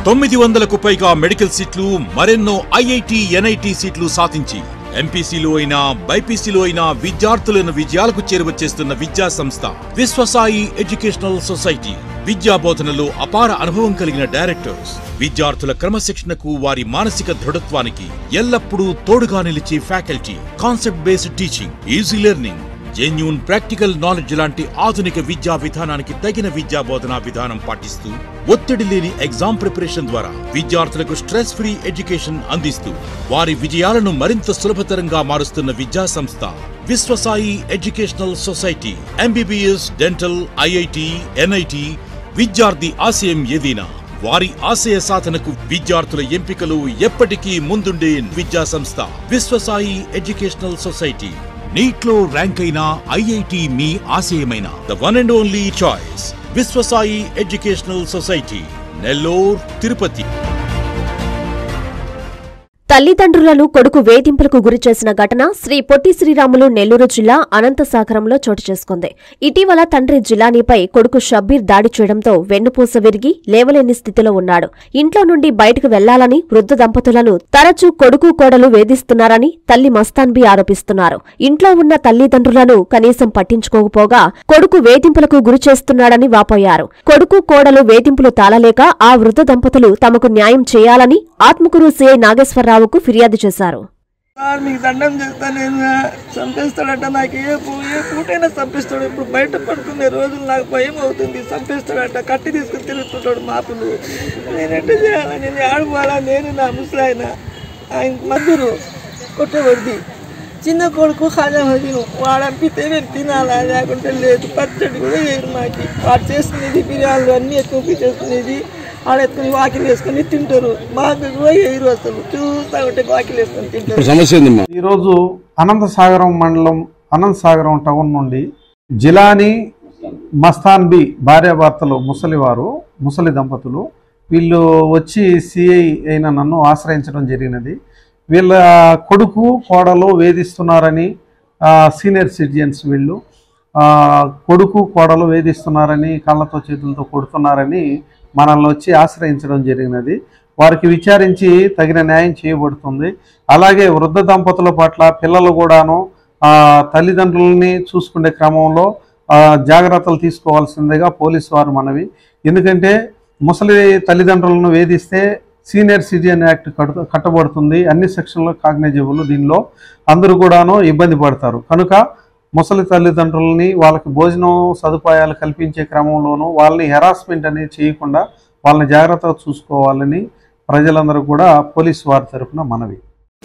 తొమ్మిది వందలకు పైగా మెడికల్ సీట్లు మరెన్నో ఐఐటి ఎన్ఐటి సీట్లు సాధించి ఎంపీసీలో అయినా బైపీసీలో అయినా విద్యార్థులను విజయాలకు చేరువచ్చేస్తున్న విద్యా సంస్థ విశ్వసాయి ఎడ్యుకేషనల్ సొసైటీ విద్యా బోధనలో అపార అనుభవం కలిగిన డైరెక్టర్స్ విద్యార్థుల క్రమశిక్షణకు వారి మానసిక దృఢత్వానికి ఎల్లప్పుడూ తోడుగా నిలిచే faculty concept based teaching easy learning genuine practical knowledge లాంటి ఆధునిక విద్యా విధానానికి తగిన విద్యా బోధనా విధానం పాటిస్తూ ఒత్తిడి లేని ఎగ్జామ్ ప్రిపరేషన్ ద్వారా విద్యార్థులకు స్ట్రెస్ ఫ్రీ ఎడ్యుకేషన్ అందిస్తూ వారి విజయాలను మరింత సులభతరంగా మారుస్తున్న విద్యా సంస్థ Vishwasai educational society MBBS dental IIT NIT విద్యార్థి ఆశయం ఏదైనా వారి ఆశయ సాధనకు విద్యార్థుల ఎంపికలు ఎప్పటికీ ముందుండే విద్యా సంస్థ విశ్వసాయి ఎడ్యుకేషనల్ సొసైటీ నీట్లో ర్యాంక్ అయిన ఐఐటి మీ ఆశయమైన the one and only choice Vishwasai educational society Nellore Tirupati తల్లిదండ్రులను కొడుకు వేధింపులకు గురి చేసిన ఘటన శ్రీ పొట్టి శ్రీరాములు నెల్లూరు జిల్లా అనంతసాగరంలో చోటు చేసుకుంది ఇటీవల తండ్రి జిలానీపై కొడుకు షబ్బీర్ దాడి చేయడంతో వెన్నుపూస విరిగి లేవలేని స్థితిలో ఉన్నాడు ఇంట్లో నుండి బయటకు వెళ్లాలని వృద్ధ దంపతులను తరచూ కొడుకు కోడలు వేధిస్తున్నారని తల్లి మస్తాన్బి ఆరోపిస్తున్నారు ఇంట్లో ఉన్న తల్లిదండ్రులను కనీసం పట్టించుకోకపోగా కొడుకు వేధింపులకు గురి చేస్తున్నాడని వాపోయారు కొడుకు కోడలు వేధింపులు తాళలేక ఆ వృద్ధ దంపతులు తమకు న్యాయం చేయాలని ఆత్మకూరు సీఐ నాగేశ్వరరావుకు ఫిర్యాదు చేశారు సార్ మీకు దండం చేస్తా నేను చంపేస్తాడట నాకు ఏ పూ ఏ పూటైనా చంపిస్తాడు ఇప్పుడు బయట పడుకునే రోజులు నాకు భయం అవుతుంది చంపేస్తాడట కట్టి తీసుకుని తిరుగుతుంటాడు మాపులు నేను ఎట్ట చేయాలి నేను ఆడుకోవాలా నేను నా ముసలాయన ఆయన మధురు కొట్టవద్ది చిన్న కొడుకు హజమదిను వాడు అంపితే నేను తినాలా లేకుంటే లేదు పచ్చడి కూడా వేయరు మాకి వాడు చేసుకునేది బిర్యానీలు అన్నీ ఎత్తుకుని చేసుకునేది ఆడ ఎత్తుకుని వాకిలు వేసుకొని తింటారు మాకు కూడా వేయరు అసలు చూస్తా ఉంటే వాకిలు వేసుకొని తింటారు సమస్య ఏందమ్మా ఈరోజు అనంతసాగరం మండలం అనంతసాగరం టౌన్ నుండి జిలాని మస్తాన్ బి భార్యాభర్తలు ముసలివారు ముసలి దంపతులు వీళ్ళు వచ్చి సిఐ అయిన నన్ను ఆశ్రయించడం జరిగినది వీళ్ళ కొడుకు కోడలు వేధిస్తున్నారని ఆ, సీనియర్ సిటిజన్స్ వీళ్ళు ఆ, కొడుకు కోడలు వేధిస్తున్నారని కళ్ళతో చేతులతో కొడుతున్నారని మనల్ని వచ్చి ఆశ్రయించడం జరిగినది వారికి విచారించి తగిన న్యాయం చేయబడుతుంది అలాగే వృద్ధ దంపతుల పట్ల పిల్లలు కూడాను ఆ, తల్లిదండ్రులని చూసుకునే క్రమంలో ఆ, జాగ్రత్తలు తీసుకోవాల్సిందిగా పోలీసు వారు మనవి ఎందుకంటే ముసలి తల్లిదండ్రులను వేధిస్తే సీనియర్ సిటిజన్ యాక్ట్ కట్టు కట్టబడుతుంది అన్ని సెక్షన్లో కాగ్నిజబుల్ దీనిలో అందరూ కూడాను ఇబ్బంది పడతారు కనుక ముసలి తల్లిదండ్రులని వాళ్ళకి భోజనం సదుపాయాలు కల్పించే క్రమంలోనూ వాళ్ళని హెరాస్మెంట్ అనేది చేయకుండా వాళ్ళని జాగ్రత్తగా చూసుకోవాలని ప్రజలందరూ కూడా పోలీసు వారి తరఫున మనవి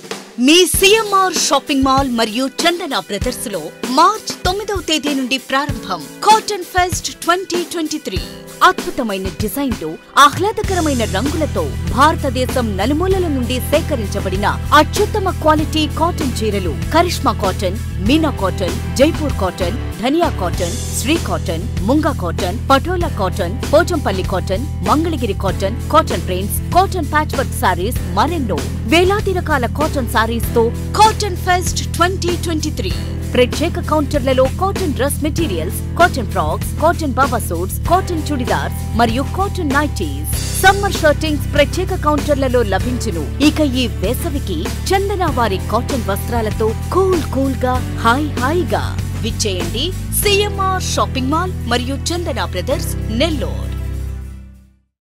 మీ సిఎంఆర్ షాపింగ్ మాల్ మరియు చందన బ్రదర్స్ లో మార్చ్ తొమ్మిదవ తేదీ నుండి ప్రారంభం cotton fest twenty twenty three అద్భుతమైన డిజైన్లు ఆహ్లాదకరమైన రంగులతో భారతదేశం నలుమూలల నుండి సేకరించబడిన అత్యుత్తమ క్వాలిటీ కాటన్ చీరలు Karishma cotton Meena cotton Jaipur cotton Dhaniya cotton Shri cotton Munga cotton Patola cotton Pochampalli cotton Mangalagiri cotton cotton prints cotton patch work sarees మరెన్నో వేలాది రకాల కాటన్ సారీస్ తో cotton fest twenty twenty three ప్రత్యేక కౌంటర్లలో cotton dress materials cotton frocks cotton baba suits cotton churidars మరియు కాటన్ నైటీస్ సమ్మర్ షర్టింగ్స్ ప్రత్యేక కౌంటర్లలో లభించును ఇక ఈ వేసవికి చందన వారి కాటన్ వస్త్రాలతో కూల్ కూల్ గా హాయ్ హాయిగా విచ్చేయండి సిఎంఆర్ షాపింగ్ మాల్ మరియు చందన బ్రదర్స్ నెల్లూరు